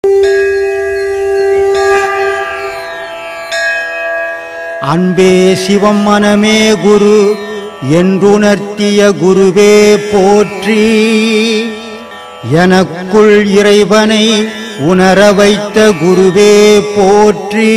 அன்பே சிவம் மனமே குரு என்றுணர்த்திய குருவே போற்றி எனக்குள் இறைவனை உணர வைத்த குருவே போற்றி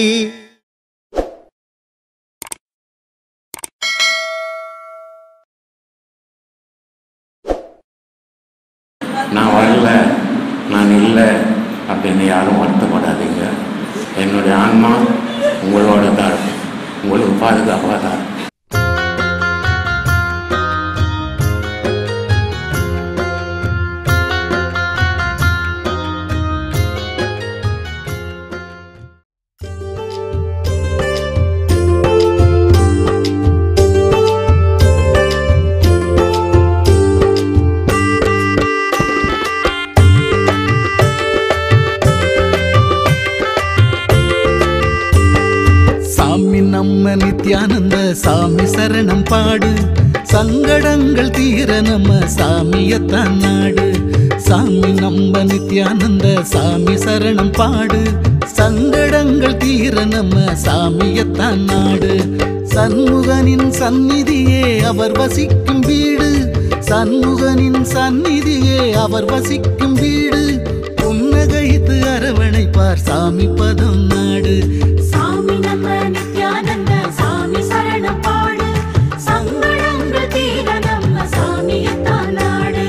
நான் வரல நான் இல்லை அப்படின்னு யாரும் வருத்தப்படாதீங்க என்னுடைய ஆன்மா உங்களோட தான் இருக்கும் உங்களுக்கு பாதுகாப்பாக தான் இருக்கும் சாமி நம்ம நித்யானந்த சாமி சரணம் பாடு சங்கடங்கள் தீர நம்ம சாமியத்தான் நாடு சாமி நம்ம நித்யானந்த சாமி சரணம் பாடு சங்கடங்கள் தீர நம்ம சாமியத்தான் நாடு சண்முகனின் சந்நிதியே அவர் வசிக்கும் வீடு சண்முகனின் சந்நிதியே அவர் வசிக்கும் வீடு புன்னகைத்து அரவணைப்பார் சாமி பதம் நாடு சாமி நம்ம நித்யானந்த சாமி சரணம் பாடு சங்கடங்கள் தீர நம்ம சாமியத்தான் நாடு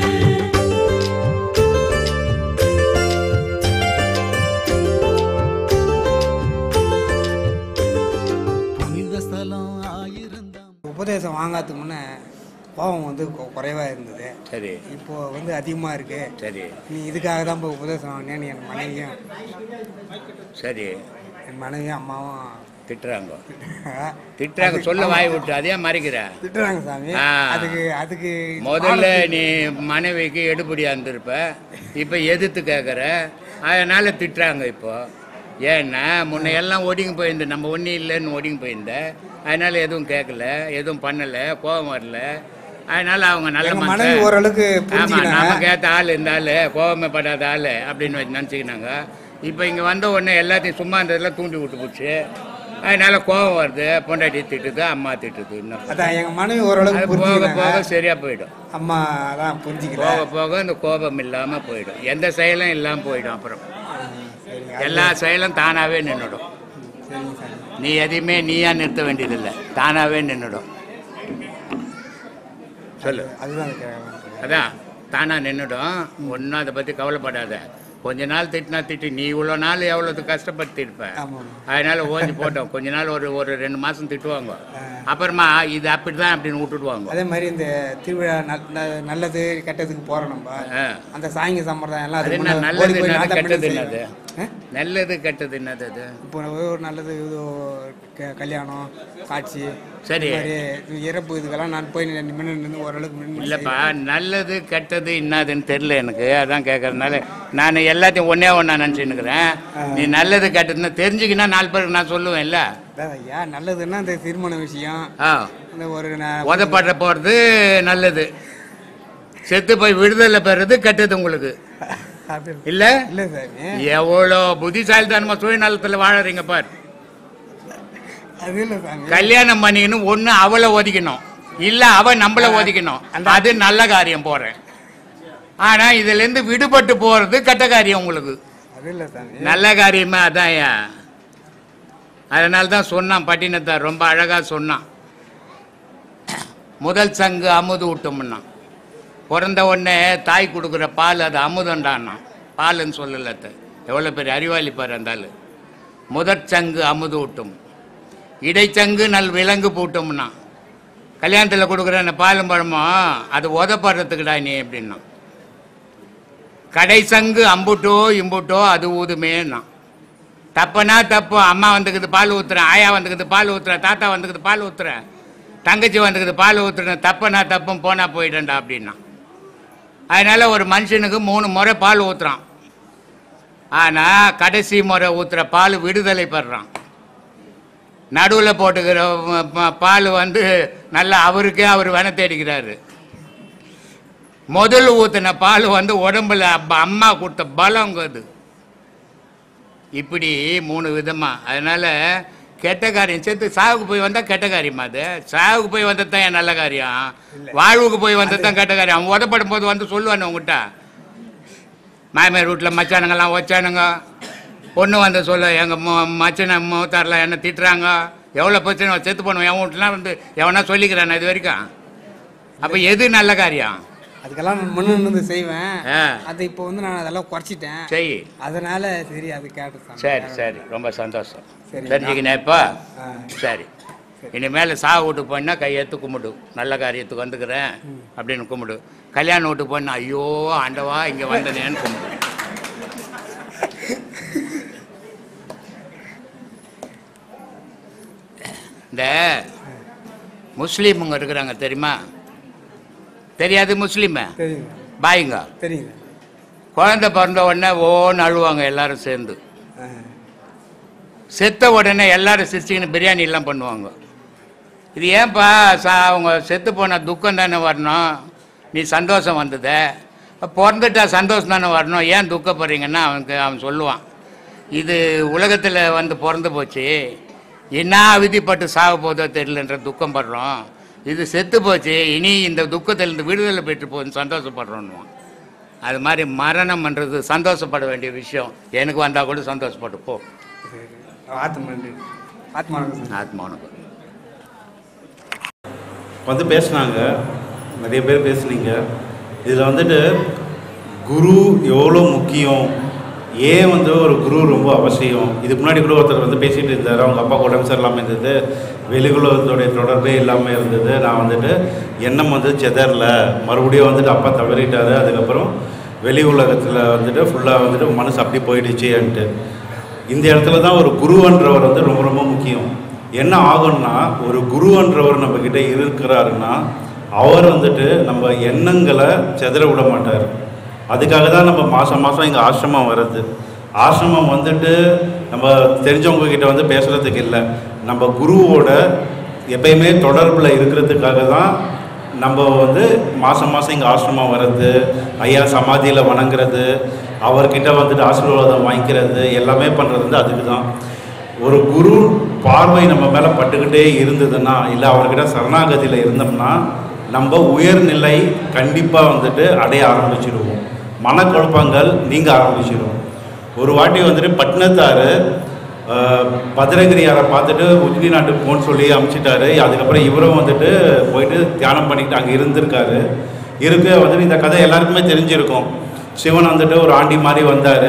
புனித ஸ்தலம் ஆயிரந்தாம் உபதேசம் வாங்காததுக்கு முன்னே கோபம் வந்து கொ- குறைவா இருந்தது சரி இப்போ வந்து அதிகமாக இருக்கு சரி நீ இதுக்காக தான் இப்போ உபதேசம் வாங்கினேன்னு என் மனைவியும் சரி என் மனைவியும் அம்மாவும் திட்டுறாங்க திட்டுறாங்க சொல்ல வாய் விட்டு அதே மறைக்கிற திட்டுறாங்க சாமி ஆ. அதுக்கு அதுக்கு முதல்ல நீ மனைவிக்கு எடுபடியா இருந்திருப்ப இப்போ எதிர்த்து கேட்குற அதனால திட்டுறாங்க இப்போ ஏன்னா முன்ன எல்லாம் ஒடுங்கி போயிருந்த நம்ம ஒன்றும் இல்லைன்னு ஒடுங்கி போயிருந்த அதனால எதுவும் கேட்கல எதுவும் பண்ணல கோபம் வரல அதனால அவங்க நல்ல எங்க மனுஷன். மனைவி ஓரளவுக்கு ஆமா புரிஞ்சுக்கினாங்க. நமக்கு ஏற்ற ஆள் இந்த ஆள் கோபமே படாத ஆள் அப்படின்னு நினச்சிக்கினாங்க இப்போ இங்கே வந்த உடனே எல்லாத்தையும் சும்மா இருந்ததெல்லாம் தூண்டி விட்டு போச்சு அதனால கோபம் வருது பொண்டாட்டி திட்டுது அம்மா திட்டுது இன்னும் அதான் எங்க மனைவி அது ஓரளவுக்கு போக போக புரிஞ்சுக்கினாங்க சரியா போயிடும் அம்மா தான் புரிஞ்சுக்கல போக போக இந்த கோபம் இல்லாம போயிடும் எந்த செயலும் இல்லாம போயிடும் அப்புறம் சரிங்க எல்லா செயலும் தானாவே நின்றுடும் சரிங்க சாமி நீ எதையுமே நீயா நிறுத்த வேண்டியதில்லை தானாவே நின்றுடும் சொல்லு அதுதான் கேட்கலாம் அதான் தானா நின்றுடும் ஒன்றும் அதை பற்றி கவலைப்படாத கொஞ்ச நாள் திட்டினா திட்டி நீ இவ்வளோ நாள் எவ்வளோ கஷ்டப்பட்டு ஆமாம் அதனால ஓஞ்சி போட்டோம் கொஞ்ச நாள் ஒரு ஒரு ரெண்டு மாதம் திட்டுவாங்க அப்புறமா இது அப்படிதான் அப்படின்னு விட்டுடுவாங்க அதே மாதிரி இந்த திருவிழா நல்- ந- நல்லது கெட்டதுக்கு போறோம் நம்ம ஆ. அந்த சாங்கிய சம்பிரதாயம் எல்லாம் அது அதுக்கு என்ன முன்ன நல்லது ஓடி போய் என்னது நான் தான் கெட்டது பண்ணி என்னது செய்வேன். ஆ? நல்லது கெட்டது என்னது அது இப்போ ஒரு நல்லது இது க- கல்யாணம் காட்சி சரி. இந்த மாதிரி இறப்பு இதுக்கெல்லாம் நான் போய் நின்று நின்று ஓரளவுக்கு நின்னு இல்லைப்பா நல்லது கெட்டது என்னதுன்னு தெரியல எனக்கு அதான் கேட்கறதுனால நான் எல்லாத்தையும் ஒன்றே ஒன்றா நினச்சின்னுக்கிறேன் நீ நல்லது கெட்டதுன்னு தெரிஞ்சுக்கினா நாலு பேருக்கு நான் சொல்லுவேன்ல அதான் ஐயா நல்லதுன்னா இந்த திருமண விஷயம் ஆ இந்த ஒரு ந- உதப்பட போகிறது நல்லது செத்து போய் விடுதலை பெறது கெட்டது உங்களுக்கு அப்படி இல்லை இல்லை சாமி எவ்வளோ புத்திசாலித்தனமா சுயநலத்தில் வாழறீங்க பார் அது இல்லை சாமி கல்யாணம் பண்ணிக்கணும் ஒன்று அவளை ஒதுக்கணும் இல்லை அவ நம்மளை ஒதுக்கணும் அது நல்ல காரியம் போகிறேன் ஆனால் இதுலேருந்து விடுபட்டு போகிறது கெட்ட காரியம் உங்களுக்கு அது இல்லை சாமி நல்ல காரியமே அதான் ஏன் அதனால தான் சொன்னான் பட்டினத்தார் ரொம்ப அழகாக சொன்னான் முதல் சங்கு அமுது விட்டோம்னா பிறந்த உடனே தாய் கொடுக்குற பால் அது அமுதண்டான்னா பால்னு சொல்லல அத்தை. எவ்வளோ பெரிய அறிவாளி பாரு அந்த ஆளு முதற் சங்கு அமுது விட்டும் இடைச்சங்கு நல் விலங்கு பூட்டோம்னா கல்யாணத்தில் கொடுக்குற அந்த பாலும் பழமும் அது உதப்படுறதுக்குடா நீ எப்படின்னா கடை சங்கு அம்புட்டோ இம்புட்டோ அது ஊதுமேன்னா தப்புனா தப்பு அம்மா வந்துக்குது பால் ஊத்துறேன் ஆயா வந்துக்குது பால் ஊத்துறேன் தாத்தா வந்துக்குது பால் ஊத்துறேன் தங்கச்சி வந்துக்குது பால் ஊத்துறேன் தப்புனா தப்பும் போனா போயிடண்டா அப்படின்னா அதனால ஒரு மனுஷனுக்கு மூணு முறை பால் ஊத்துறான் ஆனா கடைசி முறை ஊத்துற பால் விடுதலை பெறான் நடுவில் போட்டுக்கிற ப- ப- பால் வந்து நல்லா அவருக்கே அவர் வேண தேடிக்கிறாரு முதல் ஊற்றின பால் வந்து உடம்புல அப்ப அம்மா கொடுத்த பலம் அது இப்படி மூணு விதமாக அதனால் கெட்ட காரியம் சேர்த்து சாவுக்கு போய் வந்தால் கெட்ட காரியமா அது சாவுக்கு போய் வந்தது தான் என் நல்ல காரியம் வாழ்வுக்கு போய் வந்தது தான் கெட்ட காரியம் அவன் உதப்படும் போது வந்து சொல்லுவானு உங்ககிட்ட மாமியார் வீட்டில் மச்சானுங்கெல்லாம் வச்சானுங்க பொண்ணு வந்து சொல்ல எங்கள் மோ மச்சனை மூத்தாரில் என்ன திட்டுறாங்க எவ்வளோ பிரச்சனை செத்து போனோம் என் வீட்டுலாம் வந்து எவனா சொல்லிக்கிறான் இது வரைக்கும் அப்போ எது நல்ல காரியம் அதுக்கெல்லாம் நான் முன்ன இருந்து செய்வேன் ஆ. அது இப்போ வந்து நான் அதெல்லாம் குறைச்சிட்டேன் செய் அதனால சரி அது கேட்டு சாமி. சரி சரி ரொம்ப சந்தோஷம் சரி. தெரிஞ்சுக்கினேன் இப்போ ஆ. சரி இனிமேல் சாவு வீட்டுக்கு போனால் கையெழுத்து கும்பிடு நல்ல காரியத்துக்கு வந்துக்கிறேன் அப்படின்னு கும்பிடு கல்யாண வீட்டுக்கு போனா ஐயோ ஆண்டவா இங்கே வந்தனேன்னு கும்பிடு இந்த முஸ்லீமுங்க இருக்கிறாங்க தெரியுமா தெரியாது முஸ்லீமு தெரியுங்க பாய்ங்க தெரியுங்க குழந்தை பிறந்த உடனே ஓன்னு அழுவாங்க எல்லாரும் சேர்ந்து ஆ. செத்த உடனே எல்லாரும் சிரிச்சுக்கின்னு பிரியாணி எல்லாம் பண்ணுவாங்க இது ஏன்பா சா அவங்க செத்து போன துக்கம் தானே வரணும் நீ சந்தோஷம் வந்ததே பிறந்துட்டா சந்தோஷம் தானே வரணும் ஏன் துக்கப்படுறீங்கன்னா அவனுக்கு அவன் சொல்லுவான் இது உலகத்தில் வந்து பிறந்து போச்சு என்ன விதிப்பட்டு சாக போதோ தெரியலன்ற துக்கம் படுறோம் இது செத்து போச்சு இனி இந்த துக்கத்திலிருந்து விடுதலை பெற்று போகுதுன்னு சந்தோஷப்படுறோன்னுவான் அது மாதிரி மரணம்ன்றது சந்தோஷப்பட வேண்டிய விஷயம் எனக்கு வந்தால் கூட சந்தோஷப்பட்டு போ சரி ஆத்மா ஆத்மா வணக்கம் சாமி. ஆத்மானுக்கு வந்து பேசுனாங்க நிறைய பேர் பேசுனீங்க இதில் வந்துட்டு குரு எவ்வளோ முக்கியம் ஏன் வந்து ஒரு குரு ரொம்ப அவசியம் இதுக்கு முன்னாடி கூட ஒருத்தர் வந்து பேசிகிட்டு இருந்தார் அவங்க அப்பா உடம்பு சரியில்லாமல் இருந்தது வெளியுலகத்தோடைய தொடர்பே இல்லாமல் இருந்தது நான் வந்துட்டு எண்ணம் வந்து செதறல மறுபடியும் வந்துட்டு அப்பா தவறிட்டாரு அதுக்கப்புறம் வெளி உலகத்தில் வந்துட்டு ஃபுல்லாக வந்துட்டு மனசு அப்படி போயிடுச்சேன்ட்டு இந்த இடத்துல தான் ஒரு குருன்றவர் வந்து ரொம்ப ரொம்ப முக்கியம் என்ன ஆகும்னா ஒரு குருன்றவர் நம்ம கிட்ட இருக்கிறாருன்னா அவர் வந்துட்டு நம்ம எண்ணங்களை செதற விட மாட்டார் அதுக்காக தான் நம்ம மாதம் மாதம் இங்கே ஆசிரமம் வர்றது ஆசிரமம் வந்துட்டு நம்ம தெரிஞ்சவங்க கிட்ட வந்து பேசுகிறதுக்கு இல்லை நம்ம குருவோட எப்பயுமே தொடர்பில் இருக்கிறதுக்காக தான் நம்ம வந்து மாதம் மாதம் இங்கே ஆசிரமம் வர்றது ஐயா சமாதியில் வணங்குறது அவர்கிட்ட வந்துட்டு ஆசீர்வாதம் வாங்கிக்கிறது எல்லாமே பண்ணுறது வந்து அதுக்கு தான் ஒரு குரு பார்வை நம்ம மேலே பட்டுக்கிட்டே இருந்ததுன்னா இல்லை அவர்கிட்ட சரணாகதியில் இருந்தோம்னா நம்ம உயர்நிலை கண்டிப்பாக வந்துட்டு அடைய ஆரம்பிச்சிடுவோம் மனக்குழப்பங்கள் நீங்க ஆரம்பிச்சிடும் ஒரு வாட்டி வந்துட்டு பட்னத்தார் பத்ரகிரியாரை பார்த்துட்டு உஜ்னி நாட்டுக்கு போன்னு சொல்லி அமுச்சிட்டாரு அதுக்கப்புறம் இவரும் வந்துட்டு போயிட்டு தியானம் பண்ணிட்டு அங்கே இருந்திருக்காரு இருக்க வந்துட்டு இந்த கதை எல்லாருக்குமே தெரிஞ்சிருக்கும் சிவன் வந்துட்டு ஒரு ஆண்டி மாதிரி வந்தார்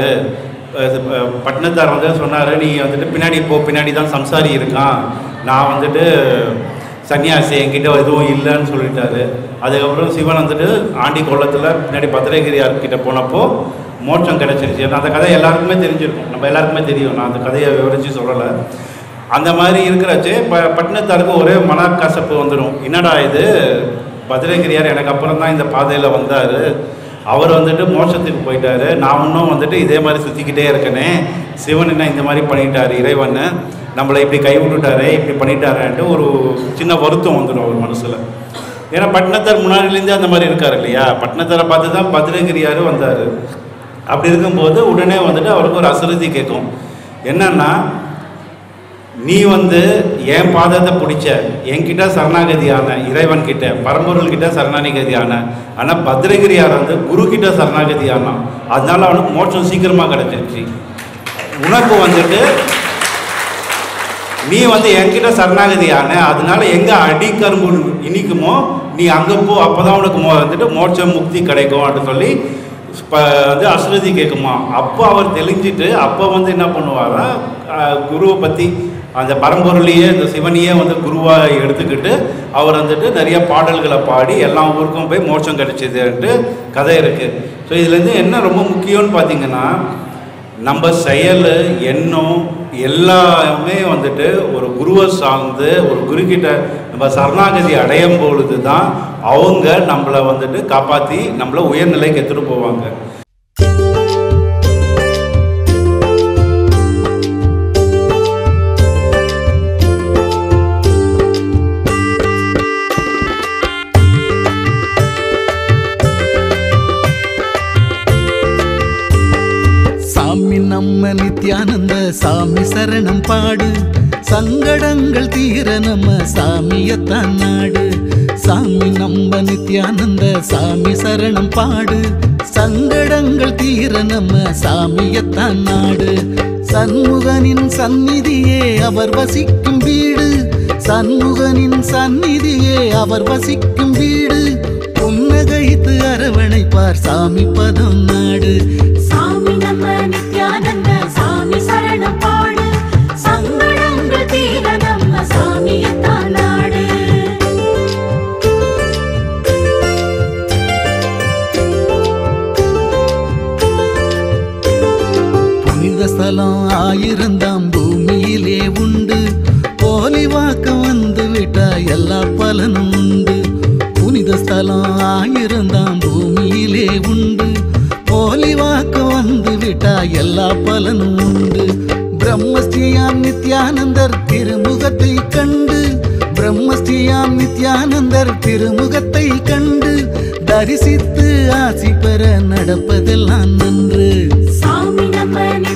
பட்னத்தார் வந்து சொன்னார் நீ வந்துட்டு பின்னாடி போ பின்னாடி தான் சம்சாரி இருக்கான் நான் வந்துட்டு சன்னியாசி என்கிட்ட எதுவும் இல்லைன்னு சொல்லிட்டாரு அதுக்கப்புறம் சிவன் வந்துட்டு ஆண்டி கொள்ளத்தில் பின்னாடி பத்ரகிரியார் கிட்ட போனப்போ மோட்சம் கிடைச்சிருச்சு அந்த கதை எல்லாருக்குமே தெரிஞ்சிருக்கும் நம்ம எல்லாருக்குமே தெரியும் நான் அந்த கதையை விவரித்து சொல்லலை அந்த மாதிரி இருக்கிறச்சு ப பட்டினத்தாருக்கு ஒரே மனக்கசப்பு வந்துடும் என்னடா இது பத்ரகிரியார் எனக்கு அப்புறம் தான் இந்த பாதையில் வந்தார் அவர் வந்துட்டு மோட்சத்துக்கு போயிட்டாரு நான் இன்னும் வந்துட்டு இதே மாதிரி சுற்றிக்கிட்டே இருக்கனே சிவன் என்ன இந்த மாதிரி பண்ணிட்டாரு இறைவன் நம்மளை இப்படி கை விட்டுட்டாரு இப்படி பண்ணிட்டாருன்ட்டு ஒரு சின்ன வருத்தம் வந்துடும் அவர் மனசில் ஏன்னா பட்டினத்தார் முன்னாடிலேருந்தே அந்த மாதிரி இருக்கார் இல்லையா பட்டினத்தாரை பார்த்து தான் பத்ரகிரியார் வந்தார் அப்படி இருக்கும்போது உடனே வந்துட்டு அவருக்கு ஒரு அசுரதி கேட்கும் என்னன்னா நீ வந்து என் பாதத்தை பிடிச்ச என்கிட்ட சரணாகதியான இறைவன் கிட்ட பரம்பொருள் கிட்ட சரணாகதியான ஆனால் பத்ரகிரியார் வந்து குரு கிட்ட சரணாகதியானான் அதனால அவனுக்கு மோட்சம் சீக்கிரமாக கிடைச்சிருச்சு உனக்கு வந்துட்டு நீ வந்து என்கிட்ட சரணாகதியான அதனால எங்கே அடிக்கரும்பு இனிக்குமோ நீ அங்கே போ அப்போ தான் உனக்கு மோ வந்துட்டு மோட்சம் முக்தி கிடைக்கும் அப்படின்னு சொல்லி இப்போ வந்து அஸ்ருதி கேட்குமா அப்போ அவர் தெளிஞ்சிட்டு அப்போ வந்து என்ன பண்ணுவாரா அஹ், குருவை பற்றி அந்த பரம்பொருளையே இந்த சிவனையே வந்து குருவாக எடுத்துக்கிட்டு அவர் வந்துட்டு நிறைய பாடல்களை பாடி எல்லா ஊருக்கும் போய் மோட்சம் கிடைச்சிதுன்ட்டு கதை இருக்குது ஸோ இதுலேருந்து என்ன ரொம்ப முக்கியம்னு பார்த்தீங்கன்னா நம்ம செயல் எண்ணம் எல்லாமே வந்துட்டு ஒரு குருவை சார்ந்து ஒரு குருக்கிட்ட நம்ம சரணாகதி அடையும் பொழுது தான் அவங்க நம்மளை வந்துட்டு காப்பாற்றி நம்மளை உயர்நிலைக்கு எடுத்துகிட்டு போவாங்க சாமி நம்ம நம்ம நித்யானந்த சாமி சரணம் பாடு சங்கடங்கள் தீர நம்ம சாமியத்தான் நாடு சாமி நம்ம நித்யானந்த சாமி சரணம் பாடு சங்கடங்கள் தீர நம்ம சாமியத்தான் நாடு சண்முகனின் சந்நிதியே அவர் வசிக்கும் வீடு சண்முகனின் சந்நிதியே அவர் வசிக்கும் வீடு புன்னகைத்து அரவணைப்பார் சாமி பதம் நாடு சாமி நம்ம நித்யானந்த சாமி சரணம் பாடு சங்கடங்கள் தீர நம்ம சாமியத்தான் நாடு புனித ஸ்தலம் ஆயிரந்தாம் பூமியிலே உண்டு போலி வாக்கம் வந்து விட்டா எல்லா பலனும் உண்டு புனித ஸ்தலம் ஆயிரந்தாம் பூமியிலே உண்டு போலி வாக்கம் வந்து விட்டா எல்லா பலனும் உண்டு பிரம்மஸ்ரீயாம் நித்யானந்தர் திருமுகத்தை கண்டு பிரம்மஸ்ரீயாம் நித்யானந்தர் திருமுகத்தை கண்டு தரிசித்து ஆசி பெற நடப்பதெல்லாம் நன்று சாமி நம்ம